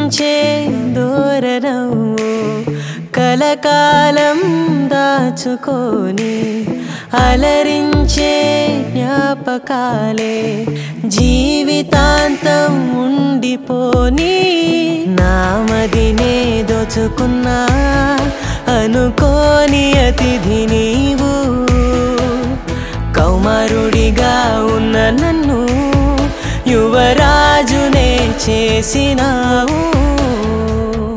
కవ్వించే దూరనవ్వు కలకాలం దాచుకొని అలరించే జ్ఞాపకాలే జీవితాంతం ఉండిపోని నామదినే దోచుకున్నా అనుకోని అతిథి నీవు కౌమారుడిగా ఉన్న నన్ను యువరాజునే చేసినావు